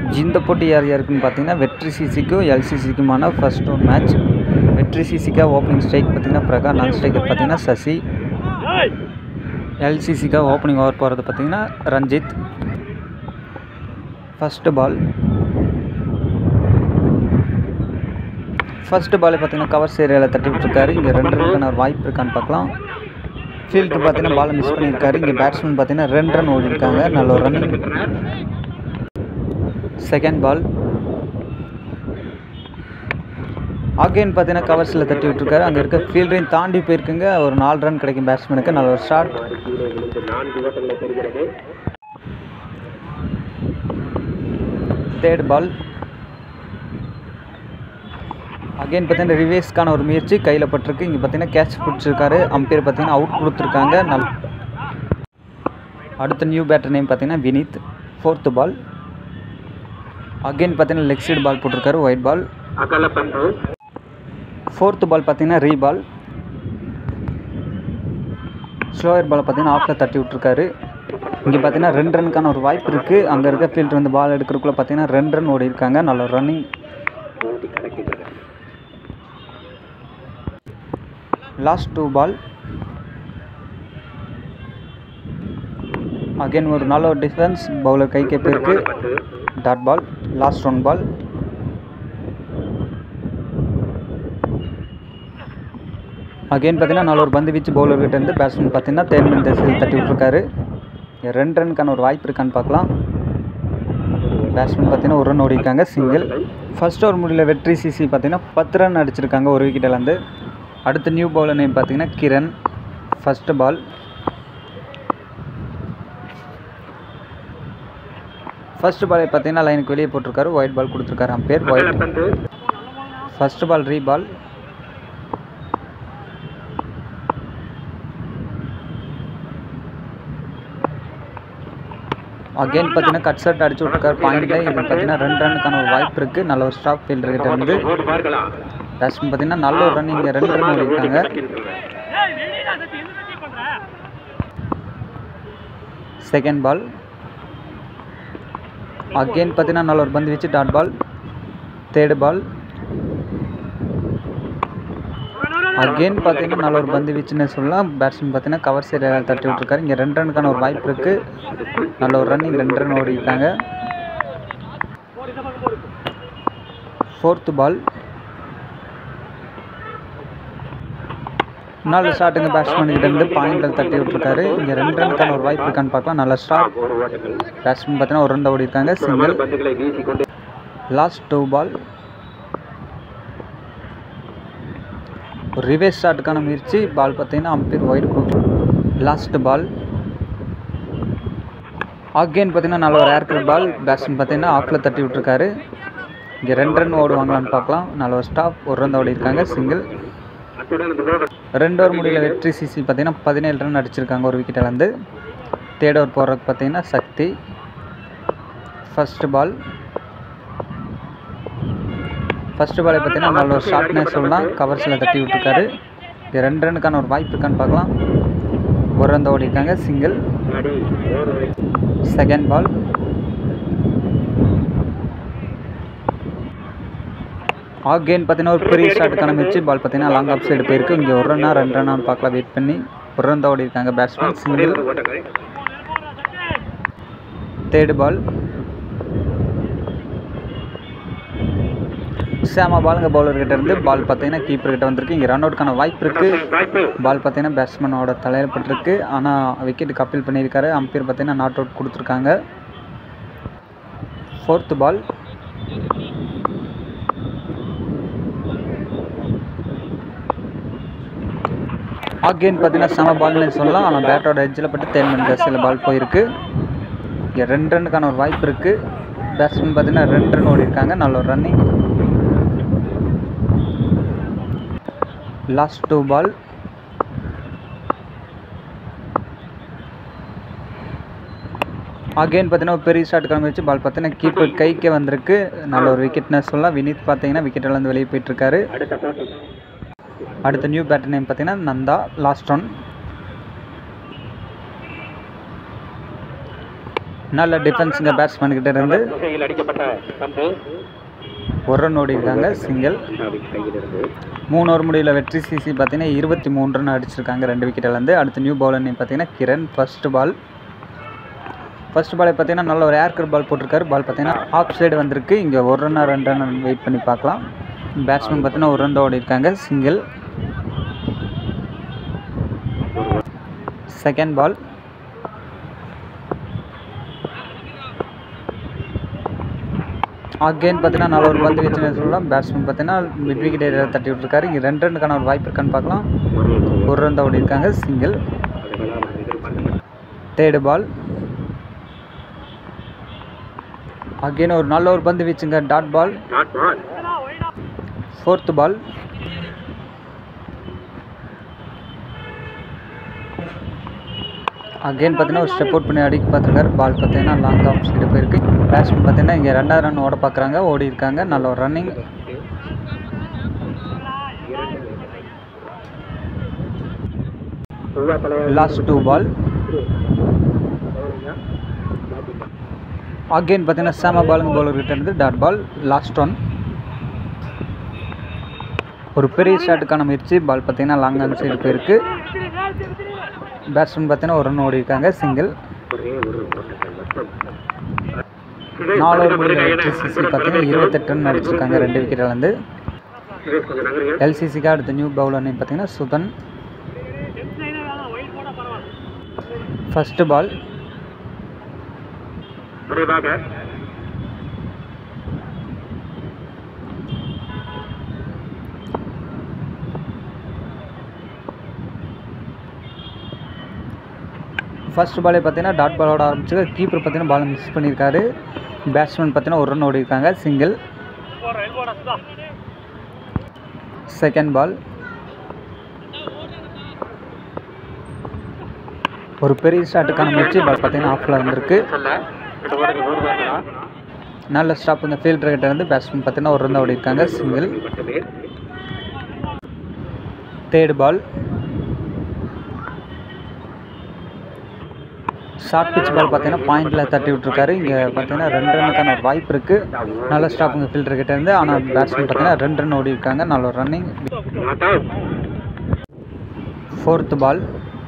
இந்த போட்டி யார் யாருக்குன்னு பார்த்தீங்கன்னா வெற்றி சிசிக்கும் எல்சிசிக்குமான ஃபர்ஸ்ட் ஒன் மேட்ச் வெற்றி சிசிக்கா ஓப்பனிங் ஸ்ட்ரைக் பார்த்தீங்கன்னா பிரகா நான் ஸ்ட்ரைக்கர் பார்த்தீங்கன்னா சசி எல்சிசிக்கா ஓப்பனிங் ஓவர் போகிறது பார்த்தீங்கன்னா Ranjith first ball first ball பார்த்தீங்கன்னா கவர் ஏரியாவில் தட்டி விட்டுருக்காரு இங்கே ரெண்டு ரன்னுக்கான ஒரு வாய்ப்பு இருக்கான்னு பார்க்கலாம் ஃபீல்டுக்கு பார்த்தீங்கன்னா பாலை மிஸ் பண்ணியிருக்காரு இங்கே பேட்ஸ்மேன் பார்த்தீங்கன்னா ரெண்டு ரன் ஓடி இருக்காங்க நல்ல ஒரு ரன்னிங் செகண்ட் பால் அகைன் பார்த்தீங்கன்னா கவர்ஸில் தட்டி விட்டுருக்காரு அங்கே இருக்க ஃபீல்டையும் தாண்டி போயிருக்குங்க ஒரு நாலு ரன் கிடைக்கும் பேட்ஸ்மேனுக்கு நல்ல ஒரு ஷாட் தேர்ட் பால் அகைன் பார்த்தீங்கன்னா ரிவேஸ்க்கான ஒரு முயற்சி கையில் பட்டிருக்கு இங்கே பார்த்தீங்கன்னா கேட்ச் பிடிச்சிருக்காரு அம்பையர் பார்த்தீங்கன்னா அவுட் கொடுத்துருக்காங்க நல் அடுத்த நியூ பேட்டர் நேம் பார்த்தீங்கன்னா வினீத் ஃபோர்த்து பால் அகைன் பார்த்தீங்கன்னா லெக் சைடு பால் போட்டிருக்காரு ஒயிட் பால் ஃபோர்த்து பால் பார்த்தீங்கன்னா ரீ பால் ஸ்லோயர் பால் பார்த்தீங்கன்னா ஆஃபில் தட்டி விட்ருக்காரு இங்கே பார்த்தீங்கன்னா ரெண்டு ரனுக்கான ஒரு வாய்ப்பு இருக்குது அங்கே இருக்க ஃபீல்டர் வந்து பால் எடுக்கிறதுக்குள்ளே பார்த்தீங்கன்னா ரெண்டு ரன் ஓடி இருக்காங்க நல்ல ஒரு running last two ball again ஒரு நல்ல ஒரு டிஃபென்ஸ் பவுலர் கைக்கே போயிருக்கு dot ball last one ball again பார்த்தீங்கன்னா நல்ல ஒரு பந்து வீச்சு பவுலர் கிட்ட இருந்து பேட்ஸ்மேன் பார்த்தீங்கன்னா தேர்மன் தேசியில் தட்டி விட்ருக்காரு இங்க ரெண்டு ரனுக்கான ஒரு வாய்ப்பு இருக்கான்னு பார்க்கலாம் பேட்ஸ்மேன் பார்த்தீங்கன்னா ஒரு ரன் ஓடி இருக்காங்க சிங்கிள் ஃபர்ஸ்ட் ஓவர் முடியல வெற்றி சிசி பார்த்தீங்கன்னா பத்து ரன் அடிச்சிருக்காங்க ஒரு விக்கெட்டிலேருந்து அடுத்த நியூ பவுலர் நேம் பார்த்தீங்கன்னா Kiran first ball first ball பார்த்தீங்கன்னா லைனுக்கு வெளியே போட்டிருக்காரு ஒயிட் பால் கொடுத்துருக்காரு umpire wide first ball re ball again பார்த்தீங்கன்னா கட் ஷர்ட் அடிச்சு விட்ருக்காரு பாயிண்ட்ல இது பார்த்தீங்கன்னா ரெண்டு ரன்னுக்கான ஒரு வாய்ப்பு இருக்குது நல்ல ஒரு ஸ்டாப் ஃபீல்டர் கிட்ட வந்து பேட்ஸ்மேன் பார்த்தீங்கன்னா நல்ல ஒரு ரன் இங்கே ரெண்டு ரன் ஓடிருக்காங்க செகண்ட் பால் அகைன் பார்த்தீங்கன்னா நல்ல ஒரு பந்து வச்சு dot ball third ball again பார்த்தீங்கன்னா நல்ல ஒரு பந்து வீச்சுன்னு சொல்லலாம் பேட்ஸ்மேன் பார்த்தீங்கன்னா கவர் சைடில் தட்டி விட்ருக்காரு இங்கே ரெண்டு ரனுக்கான ஒரு வாய்ப்பு இருக்குது நல்ல ஒரு ரன்னிங் ரெண்டு ரன் ஓடி இருக்காங்க ஃபோர்த்து பால் நல்ல ஷாட்டுங்க பேட்ஸ்மேன் கிட்ட இருந்து பாயிண்டில் தட்டி விட்ருக்காரு இங்கே ரெண்டு ரனுக்கான ஒரு வாய்ப்பு இருக்கான்னு பார்க்கலாம் நல்ல ஷாட் பேட்ஸ்மேன் பார்த்தீங்கன்னா ஒரு ரன் தான் ஓடி இருக்காங்க சிங்கிள் லாஸ்ட் டூ பால் ஒரு ரிவேஸ் ஷாட்டுக்கான முயற்சி பால் பார்த்தீங்கன்னா அம்பீர் ஒயிட் கொடுக்கும் லாஸ்ட் பால் அகெயின் பார்த்தீங்கன்னா நல்ல ஒரு ஏர்கிரல் பால் பேட்ஸ்மேன் பார்த்தீங்கன்னா ஆஃபில் தட்டி விட்ருக்காரு இங்கே ரெண்டு ரன் ஓடுவாங்களான்னு பார்க்கலாம் நல்ல ஒரு ஸ்டாப் ஒரு ரன் ஓடி இருக்காங்க சிங்கிள் ரெண்டு ஓவர் முடியல வெற்றி சிசி பார்த்தீங்கன்னா பதினேழு ரன் அடிச்சிருக்காங்க ஒரு விக்கெட்டிலேருந்து தேர்ட் ஓவர் போடுறதுக்கு பார்த்தீங்கன்னா சக்தி ஃபஸ்ட்டு பால் ஃபஸ்ட்டு பாலை பார்த்தீங்கன்னா நல்ல ஒரு ஷாட்னே சொல்லலாம் கவர்ஸில் தட்டி விட்டுருக்காரு இது ரெண்டு ரனுக்கான ஒரு வாய்ப்பு இருக்கான்னு பார்க்கலாம் ஒரு ரன் ஓடி இருக்காங்க சிங்கிள் செகண்ட் பால் ஆகெயின் பார்த்தீங்கன்னா ஒரு பெரிய ஷாட்டுக்கான முயற்சி பால் பார்த்தீங்கன்னா லாங் ஆஃப் சைடு போயிருக்கு இங்கே ஒரு ரன்னா ரெண்டு ரன்னான்னு பார்க்கலாம் வெயிட் பண்ணி ஒரு ரன் தான் ஓடி இருக்காங்க பேட்ஸ்மேன் சிங்கிள் தேர்டு பால் சேமா பாலுங்க பவுலர் கிட்ட இருந்து பால் பார்த்தீங்கன்னா கீப்பர் கிட்ட வந்திருக்கு இங்கே ரன் அவுட்கான வாய்ப்பு இருக்கு பால் பார்த்தீங்கன்னா பேட்ஸ்மேனோட தலையில் பட்டிருக்கு ஆனால் விக்கெட்டுக்கு அப்பீல் பண்ணியிருக்காரு அம்பையர் பார்த்தீங்கன்னா நாட் அவுட் கொடுத்துருக்காங்க ஃபோர்த்து பால் அகெயின் பார்த்தீங்கன்னா செம பால்னு சொல்லலாம் ஆனால் பேட்டோட எட்ஜில் பட்டு தேர்மன் ஜாஸ்தியில் பால் போயிருக்கு இங்கே ரெண்டு ரன்னுக்கான ஒரு வாய்ப்பு இருக்குது பேட்ஸ்மேன் பார்த்தீங்கன்னா ரெண்டு ரன் ஓடி இருக்காங்க நல்ல ஒரு running last two ball again பார்த்தீங்கன்னா ஒரு பெரிய ஷாட் கிளம்பி வச்சு பால் பார்த்தீங்கன்னா கீப்பர் கைக்கே வந்திருக்கு நல்ல ஒரு விக்கெட்னு சொல்லலாம் வினீத் பார்த்தீங்கன்னா விக்கெட்டில் இருந்து வெளியே போயிட்டுருக்காரு அடுத்த நியூ பேட்டர் நேம் பார்த்தீங்கன்னா நந்தா லாஸ்ட் ஒன் நல்ல டிஃபென்ஸுங்க பேட்ஸ்மேன் கிட்ட இருந்து திசையில் அடிக்கப்பட்ட பந்து ஒரு ரன் ஓடி இருக்காங்க சிங்கிள் அண்ணாவின் கையிலிருந்து மூணு ஓவர் முடிவில் வெற்றி சிசி பார்த்தீங்கன்னா இருபத்தி மூணு ரன் அடிச்சிருக்காங்க ரெண்டு விக்கெட்டிலேருந்து அடுத்து நியூ பவுலர் நேம் பார்த்தீங்கன்னா கிரண் ஃபர்ஸ்ட் பால் ஃபர்ஸ்ட் பாலை பார்த்தீங்கன்னா நல்ல ஒரு ஏர்கர் பால் போட்டிருக்காரு பால் பார்த்தீங்கன்னா ஆஃப் சைடு வந்திருக்கு இங்கே ஒரு ரன்னா ரெண்டு ரன் வெயிட் பண்ணி பார்க்கலாம் பேட்ஸ்மேன் பார்த்தீங்கன்னா ஒரு ரன் தான் ஓடி இருக்காங்க சிங்கிள் செகண்ட் பால் அகெயின் பார்த்தீங்கன்னா நல்ல ஒரு பந்து வீச்சு சொல்லலாம் பேட்ஸ்மேன் பார்த்தீங்கன்னா மிட் விக்கெட் ஏரியா தட்டி விட்டுருக்காரு இங்கே ரெண்டு ரன்னுக்கான ஒரு வாய்ப்பு இருக்கான்னு பார்க்கலாம் ஒரு ரன் தான் ஓடி இருக்காங்க சிங்கிள் தேர்டு பால் அகெயின் ஒரு நல்ல ஒரு பந்து வீச்சுங்க dot ball fourth ball again பார்த்தீங்கன்னா ஒரு ஸ்டெப் அவுட் பண்ணி அடிக்க பார்த்துருக்காரு பால் பார்த்தீங்கன்னா லாங் ஆஃப் சைடு போயிருக்கு பேட்ஸ்மேன் பார்த்தீங்கன்னா இங்கே ரெண்டாவது ரன் ஓட பார்க்குறாங்க ஓடி இருக்காங்க நல்ல ஒரு running last two ball again பார்த்தீங்கன்னா சேம பாலுங்க பவுலர் கிட்ட இருந்து டாட் பால் லாஸ்ட் ஒன் ஒரு பெரிய ஷாட்டுக்கான முயற்சி பால் பார்த்தீங்கன்னா லாங் ஆன் சைடு போயிருக்கு பேட்ஸ்மேன் பார்த்தீங்கன்னா ஒரு ரன் ஓடி இருக்காங்க சிங்கிள் நாலு ஓவர் முடிவில் வெற்றி சிசி பார்த்தீங்கன்னா இருபத்தெட்டு ரன் அடிச்சிருக்காங்க ரெண்டு விக்கெட்லேருந்து எல்சிசிக்கு அடுத்த நியூ பவுலர் நேம் பார்த்தீங்கன்னா சுதன் ஃபஸ்ட்டு பால் விரைவாக ஃபர்ஸ்ட் பாலே பார்த்தீங்கன்னா டாட் பாலோட ஆரம்பிச்சு கீப்பர் பார்த்தீங்கன்னா பால் மிஸ் பண்ணியிருக்காரு பேட்ஸ்மேன் பார்த்தீங்கன்னா ஒரு ரன் ஓடி இருக்காங்க சிங்கிள் செகண்ட் பால் ஒரு பெரிய ஷாட்டுக்கான முயற்சி பால் பார்த்தீங்கன்னா ஆஃபில் வந்திருக்கு செல்ல இதுவரைக்கும் நூறு பேர்களா நல்ல ஸ்டாப் இந்த ஃபீல்டர் கிட்ட இருந்து பேட்ஸ்மேன் பார்த்தீங்கன்னா ஒரு ரன் ஓடி இருக்காங்க சிங்கிள் மட்டுமே third ball short pitch ball பார்த்தீங்கன்னா பாயிண்டில் தட்டி விட்டுருக்காரு இங்கே பார்த்தீங்கன்னா ரெண்டு ரன்னுக்கான ஒரு வாய்ப்பு இருக்குது நல்ல ஸ்டாப்புங்க ஃபீல்டர் கிட்ட இருந்து ஆனால் பேட்ஸ்மேன் பார்த்தீங்கன்னா ரெண்டு ரன் ஓடி இருக்காங்க நல்ல ஒரு running not out fourth ball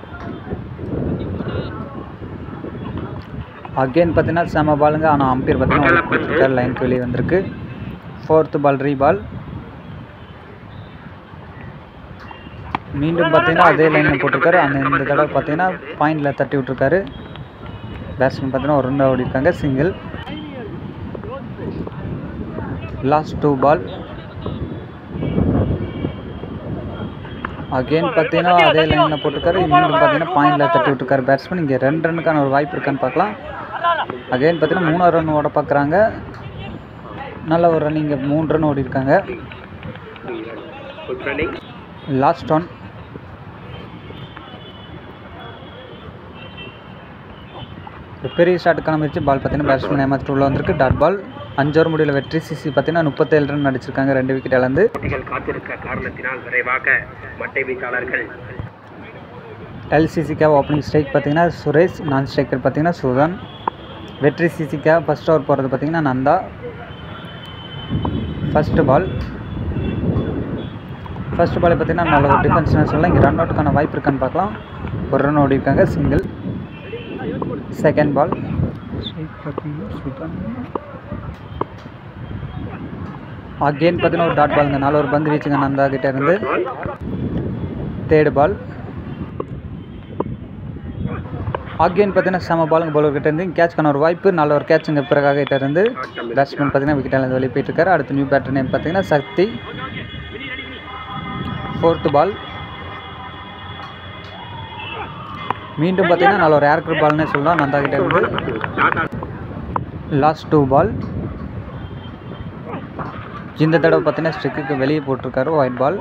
again பார்த்தீங்கன்னா செம பாலுங்க ஆனால் அம்பீர் பார்த்தீங்கன்னா ஒரு கொடுத்துருக்காரு லைனுக்கு வெளியே வந்திருக்கு ஃபோர்த்து பால் ரீ பால் மீண்டும் பார்த்தீங்கன்னா அதே லைனில் போட்டிருக்காரு அந்த இந்த தடவை பார்த்தீங்கன்னா பாயிண்டில் தட்டி விட்டுருக்காரு பேட்ஸ்மேன் பார்த்தீங்கன்னா ஒரு ரன் ஓடி இருக்காங்க single last two ball again பார்த்தீங்கன்னா அதே லைனில் போட்டிருக்காரு மீண்டும் பார்த்தீங்கன்னா பாயிண்டில் தட்டி விட்டுருக்காரு பேட்ஸ்மேன் இங்கே ரெண்டு ரன்னுக்கான ஒரு வாய்ப்பு இருக்கான்னு பார்க்கலாம் அகைன் பார்த்தீங்கன்னா மூணாவது ரன் ஓட பார்க்குறாங்க நல்ல ஒரு ரன் இங்கே மூணு ரன் ஓடி இருக்காங்க குட் ரன்னிங் லாஸ்ட் ஒன் ஒரு பெரிய ஷாட்டுக்கான முயற்சி பால் பார்த்தீங்கன்னா பேட்ஸ்மேன் ஏமாத்திட்டு உள்ள வந்திருக்கு டாட் பால் அஞ்சு ஓவர் முடியல வெற்றி சிசி பார்த்தீங்கன்னா முப்பத்தேழு ரன் அடிச்சிருக்காங்க ரெண்டு விக்கெட் இழந்து போட்டிகள் காத்திருக்க காரணத்தினால் விரைவாக மட்டை வீச்சாளர்கள் எல்சிசிக்கா ஓப்பனிங் ஸ்ட்ரைக் பார்த்தீங்கன்னா சுரேஷ் நான் ஸ்ட்ரைக்கர் பார்த்தீங்கன்னா சுதன் வெற்றி சிசிக்கா ஃபர்ஸ்ட் ஓவர் போகிறது பார்த்தீங்கன்னா Nanda first ball first ball பார்த்தீங்கன்னா நல்ல ஒரு டிஃபென்ஸ் சொல்லலாம் இங்கே ரன் அவுட்டுக்கான வாய்ப்பு இருக்கான்னு பார்க்கலாம் ஒரு ரன் ஓடி இருக்காங்க சிங்கிள் செகண்ட் பால் அகெயின் பார்த்தீங்கன்னா ஒரு டாட் பாலுங்க நாலு ஒரு பந்து வீச்சுங்க நந்தா கிட்ட இருந்து தேர்டு பால் அகெயின் பார்த்தீங்கன்னா செம பாலுங்க பவுலர் கிட்ட இருந்து கேட்ச்க்கான ஒரு வாய்ப்பு நல்ல ஒரு கேட்சுங்க பிறகாக கிட்ட இருந்து பேட்ஸ்மேன் பார்த்தீங்கன்னா விக்கெட்டில் வெளியே போயிட்டு இருக்காரு அடுத்த நியூ பேட்டர் நேம் பார்த்தீங்கன்னா சக்தி ஃபோர்த்து பால் மீண்டும் பார்த்தீங்கன்னா நல்ல ஒரு ஏர்கர் பால்னே சொல்லலாம் நந்தா கிட்ட இருந்து லாஸ்ட் டூ பால் இந்த தடவை பார்த்தீங்கன்னா ஸ்ட்ரிக்குக்கு வெளியே போட்டிருக்காரு ஒயிட் பால்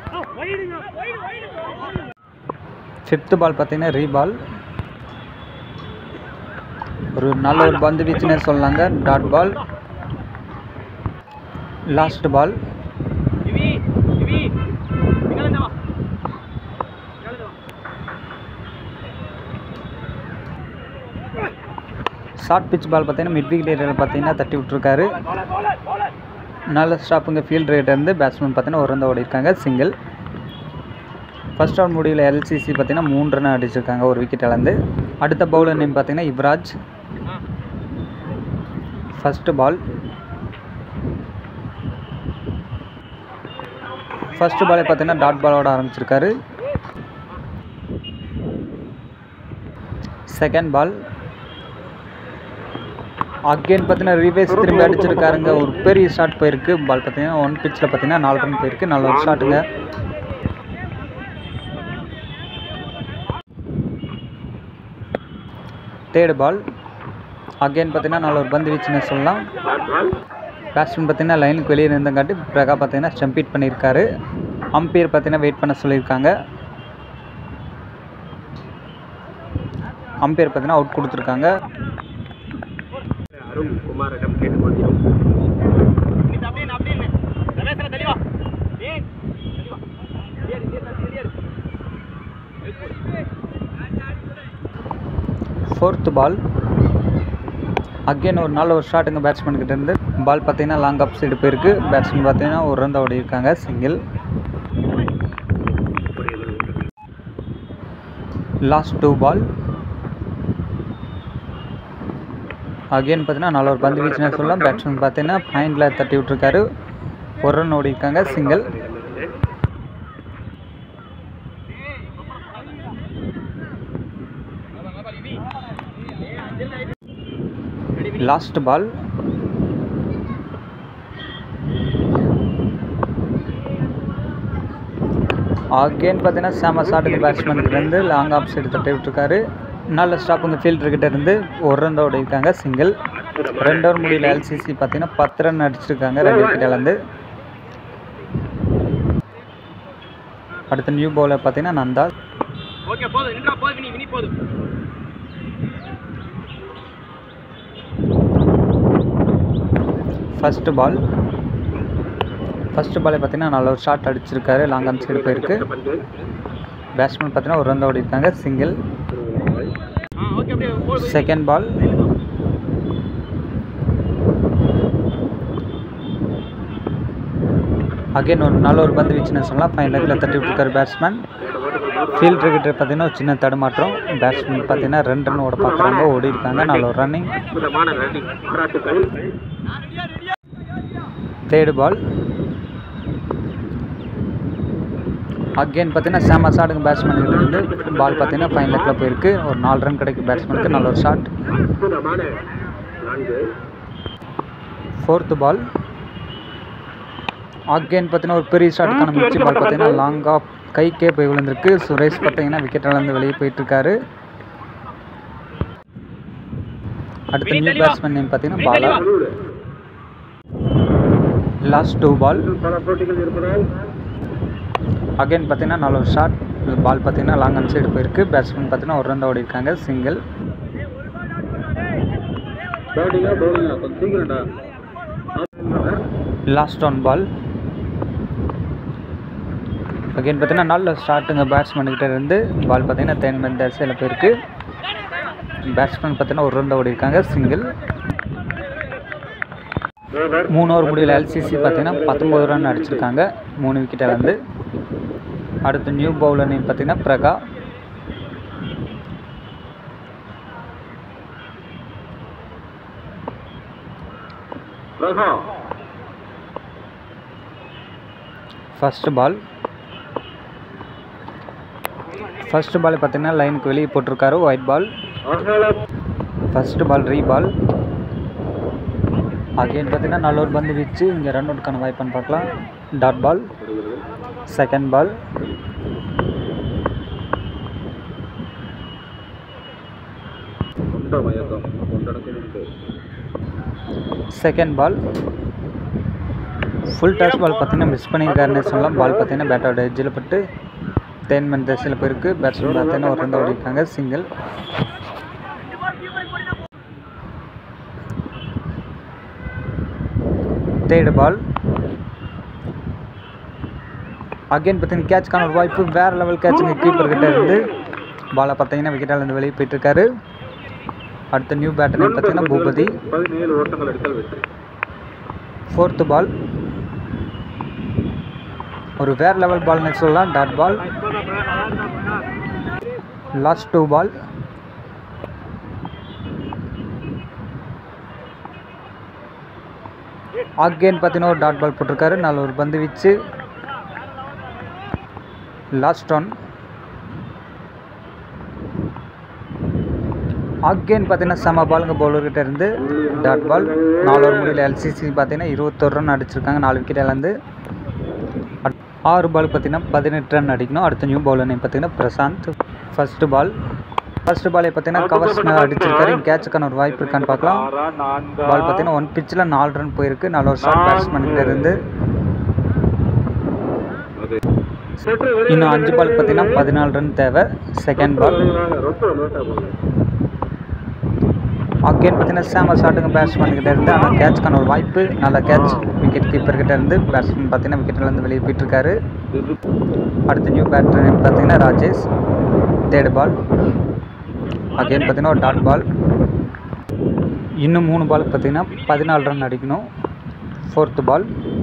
ஃபிஃப்த்து பால் பார்த்தீங்கன்னா ரீபால் ஒரு நல்ல ஒரு பந்து வீச்சுனே சொல்லலாங்க dot ball last ball short pitch ball பார்த்தீங்கன்னா மிட் விக்கெட் ஏரியாவில் பார்த்தீங்கன்னா தட்டி விட்ருக்காரு நல்ல ஸ்டாப்புங்க ஃபீல்ட் ரேட் இருந்து பேட்ஸ்மேன் பார்த்தீங்கன்னா ஒரு ரன் ஓடி இருக்காங்க சிங்கிள் ஃபர்ஸ்ட் ரவுண்ட் முடிவில் எல்சிசி பார்த்தீங்கன்னா மூணு ரன் அடிச்சிருக்காங்க ஒரு விக்கெட் இழந்து அடுத்த பவுலர் நேம் பார்த்தீங்கன்னா யுவராஜ் ஃபஸ்ட்டு பால் ஃபர்ஸ்ட் பாலே பார்த்தீங்கன்னா டாட் பாலோட ஆரம்பிச்சிருக்காரு செகண்ட் பால் அகெயின் பார்த்தீங்கன்னா ரிவேஸ் திரும்பி அடிச்சிருக்காருங்க ஒரு பெரிய ஷாட் போயிருக்கு பால் பார்த்தீங்கன்னா ஒன் பிச்சில் பார்த்தீங்கன்னா நாலு ரன் போயிருக்கு நல்ல ஒரு ஷாட்டுங்க தேர்டு பால் அகெயின் பார்த்தீங்கன்னா நல்ல ஒரு பந்து வீச்சுன்னு சொல்லலாம் பேட்ஸ்மேன் பார்த்தீங்கன்னா லைனுக்கு வெளியே இருந்தங்காட்டி பிரகா பார்த்தீங்கன்னா ஸ்டம்பீட் பண்ணியிருக்காரு அம்பையர் பார்த்தீங்கன்னா வெயிட் பண்ண சொல்லியிருக்காங்க அம்பையர் பார்த்தீங்கன்னா அவுட் கொடுத்துருக்காங்க அருண் குமாரிடம் கேட்டுக்கொள்கிறோம் ஃபோர்த்து பால் அகெயின் ஒரு நல்ல ஒரு ஷாட்டுங்க பேட்ஸ்மேன் கிட்ட இருந்து பால் பார்த்தீங்கன்னா லாங் அப் சைடு போயிருக்கு பேட்ஸ்மேன் பார்த்தீங்கன்னா ஒரு ரன் ஓடி இருக்காங்க single last two ball again பார்த்தீங்கன்னா நல்ல ஒரு பந்து வீச்சுன்னு சொல்லலாம் பேட்ஸ்மேன் பார்த்தீங்கன்னா பாயிண்டில் தட்டி விட்ருக்காரு ஒரு ரன் ஓடி இருக்காங்க சிங்கிள் லாஸ்ட் பால் அகெயின் பார்த்தீங்கன்னா செம ஷாட்டுக்கு பேட்ஸ்மேனுக்கு இருந்து லாங் ஆஃப் சைடு தட்டி விட்டுருக்காரு நல்ல ஸ்டாப்புங்க ஃபீல்டர்கிட்ட இருந்து ஒரு ரன் ஓடி இருக்காங்க சிங்கிள் ரெண்டு ஓவர் முடியல எல்சிசி பார்த்தீங்கன்னா பத்து ரன் அடிச்சிருக்காங்க ரெண்டு விக்கெட் இழந்து அடுத்த நியூ பவுலர் பார்த்தீங்கன்னா நந்தா ஓகே போதும் நின்றா போதும் வினி வினி போதும் ஃபஸ்ட்டு பால் ஃபஸ்ட்டு பாலே பார்த்தீங்கன்னா நல்ல ஒரு ஷாட் அடிச்சிருக்காரு லாங் ஆன் சைடு போயிருக்கு பந்து பேட்ஸ்மேன் பார்த்தீங்கன்னா ஒரு ரன் ஓடி இருக்காங்க சிங்கிள் ஆ ஓகே அப்படியே போடு செகண்ட் பால் அகைன் ஒரு நல்ல ஒரு பந்து வீச்சுன்னு சொல்லலாம் ஃபைன் லெக்கில் தட்டி விட்டுருக்காரு பேட்ஸ்மேன் ஃபீல்டர் கிட்ட பார்த்தீங்கன்னா ஒரு சின்ன தடுமாற்றம் பேட்ஸ்மேன் பார்த்தீங்கன்னா ரெண்டு ரன் ஓட பார்க்குறாங்க ஓடி இருக்காங்க நல்ல ஒரு ரன்னிங் அற்புதமான ரன்னிங் பாராட்டுக்கள் தேர்டு பால் அகெயின் பார்த்தீங்கன்னா செம ஷாட்டுங்க பேட்ஸ்மேன் கிட்ட இருந்து பால் பார்த்தீங்கன்னா ஃபைன் லெக்கில் போயிருக்கு ஒரு நாலு ரன் கிடைக்கும் பேட்ஸ்மேனுக்கு நல்ல ஒரு ஷாட் அற்புதமான நான்கு ஃபோர்த்து பால் அகெயின் பார்த்தீங்கன்னா ஒரு பெரிய ஷாட்டுக்கான முயற்சி பால் பார்த்தீங்கன்னா லாங் ஆஃப் கைக்கே போய் விழுந்திருக்கு சுரேஷ் பார்த்தீங்கன்னா விக்கெட் இழந்து வெளியே போயிட்டு இருக்காரு அடுத்த நியூ பேட்ஸ்மேன் நேம் பார்த்தீங்கன்னா பாலா லாஸ்ட் டூ பால் பல போட்டிகள் இருப்பதால் அகைன் பார்த்தீங்கன்னா நல்ல ஒரு ஷாட் பால் பார்த்தீங்கன்னா லாங் அண்ட் சைடு போயிருக்கு பேட்ஸ்மேன் பார்த்தீங்கன்னா ஒரு ரன் ஓடி இருக்காங்க சிங்கிள் பேட்டிங்கா பவுலிங்கா கொஞ்சம் சீக்கிரம்டா லாஸ்ட் ஒன் பால் அகைன் பார்த்தீங்கன்னா நல்ல ஸ்டார்ட்டுங்க பேட்ஸ்மேன்கிட்ட இருந்து பால் பார்த்தீங்கன்னா தேன்மேன் தசையில் போயிருக்கு பேட்ஸ்மேன் பார்த்தீங்கன்னா ஒரு ரன் ஓடி இருக்காங்க சிங்கிள் மூணு ஓவர் முடியல எல்சிசி பார்த்தீங்கன்னா பத்தொம்பது ரன் அடிச்சிருக்காங்க மூணு விக்கெட் இழந்து அடுத்து நியூ பவுலர் நேம் பார்த்தீங்கன்னா பிரகா பிரகா ஃபஸ்ட்டு பால் ஃபஸ்ட்டு பால் பார்த்தீங்கன்னா லைனுக்கு வெளியே போட்டிருக்காரு ஒயிட் பால் அகலம் ஃபஸ்ட்டு பால் ரீ பால் அகைன் பார்த்தீங்கன்னா நல்ல ஒரு பந்து வீச்சு இங்கே ரன் அவுட்கான வாய்ப்புன்னு பார்க்கலாம் டாட் பால் செகண்ட் பால் கொண்ட மயக்கம் கொண்டடக்கு second ball full toss ball பார்த்தீங்கன்னா மிஸ் பண்ணியிருக்காருன்னு சொல்லலாம் பால் பார்த்தீங்கன்னா பேட்டோட எட்ஜில் பட்டு தேன்மன் திசையில் போயிருக்கு பேட்ஸ்மேன் பார்த்தீங்கன்னா ஒரு ரன் ஓடிருக்காங்க சிங்கிள் தேர்டு பால் அகைன் பார்த்தீங்கன்னா கேட்ச்க்கான ஒரு வாய்ப்பு வேறு லெவல் கேட்சுங்க கீப்பர் கிட்ட இருந்து பாலை பார்த்தீங்கன்னா விக்கெட்டால் இருந்து வெளியே போயிட்டுருக்காரு அடுத்த நியூ பேட்டர் நேம் பார்த்தீங்கன்னா பூபதி பதினேழு ஓட்டங்கள் எடுத்தால் வெற்றி ஃபோர்த்து பால் ஒரு வேற லெவல் பால்னு சொல்லலாம் dot ball last two ball again பார்த்தீங்கன்னா ஒரு டாட் பால் போட்டிருக்காரு நல்ல ஒரு பந்து வீச்சு லாஸ்ட் ஒன் அகெயின் பார்த்தீங்கன்னா செம பாலுங்க பவுலர்கிட்ட இருந்து டாட் பால் நாலு ஓவர் முடியல எல்சிசி பார்த்தீங்கன்னா இருபத்தொரு ரன் அடிச்சிருக்காங்க நாலு விக்கெட் இழந்து அட்- ஆறு பால் பார்த்தீங்கன்னா பதினெட்டு ரன் அடிக்கணும் அடுத்த நியூ பவுலர் நேம் பார்த்தீங்கன்னா பிரசாந்த் ஃபர்ஸ்ட் பால் ஃபர்ஸ்ட் பாலே பார்த்தீங்கன்னா கவர்ஸ் மேலே அடிச்சிருக்காரு கேட்சுக்கான ஒரு வாய்ப்பு இருக்கான்னு பார்க்கலாம் ஆறா நான்கா பால் பார்த்தீங்கன்னா ஒன் பிச்சில் நாலு ரன் போயிருக்கு நல்ல ஒரு ஷார்ட் பேட்ஸ்மேன்கிட்ட இருந்து அது இன்னும் அஞ்சு பால் பார்த்தீங்கன்னா பதினாலு ரன் தேவை செகண்ட் பால் ரொம்ப லேட்டா போகுது அகேன் பார்த்தீங்கன்னா சேம ஷாட்டுங்க பேட்ஸ்மேன் கிட்ட இருந்து ஆனால் கேட்ச்க்கான ஒரு வாய்ப்பு நல்ல கேட்ச் விக்கெட் கீப்பர் கிட்ட இருந்து பேட்ஸ்மேன் பார்த்தீங்கன்னா விக்கெட்ல இருந்து வெளியே போயிட்டுருக்காரு அடுத்த நியூ பேட்டர் பார்த்தீங்கன்னா ராஜேஷ் தேர்ட் பால் அகெயின் பார்த்தீங்கன்னா ஒரு டாட் பால் இன்னும் மூணு பால் பார்த்தீங்கன்னா பதினாலு ரன் அடிக்கணும் ஃபோர்த்து பால்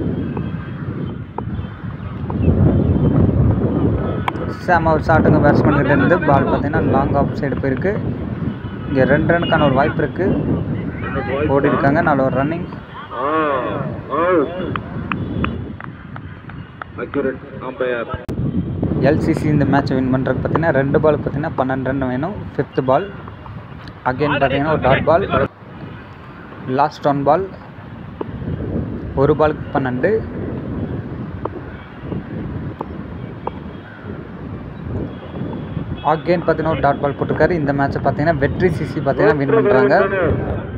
சேம ஒரு ஷாட்டுங்க பேட்ஸ்மேன் கிட்ட இருந்து பால் பார்த்தீங்கன்னா லாங் ஆஃப் சைடு போயிருக்கு இங்கே ரெண்டு ரனுக்கான ஒரு வாய்ப்பு இருக்குது ஓடி இருக்காங்க நல்ல ஒரு ரன்னிங் அக்யூரேட் அம்பையர் எல்சிசி இந்த மேட்சை வின் பண்ணுறதுக்கு பார்த்தீங்கன்னா ரெண்டு பால் பார்த்தீங்கன்னா பன்னெண்டு ரன் வேணும் ஃபிஃப்த் பால் அகைன் பார்த்தீங்கன்னா ஒரு dot ball last one ball ஒரு பாலுக்கு பன்னெண்டு அகைன் பார்த்தீங்கன்னா ஒரு டாட் பால் போட்டிருக்காரு இந்த மேட்சை பார்த்தீங்கன்னா வெற்றி சிசி பார்த்தீங்கன்னா வின் பண்ணுறாங்க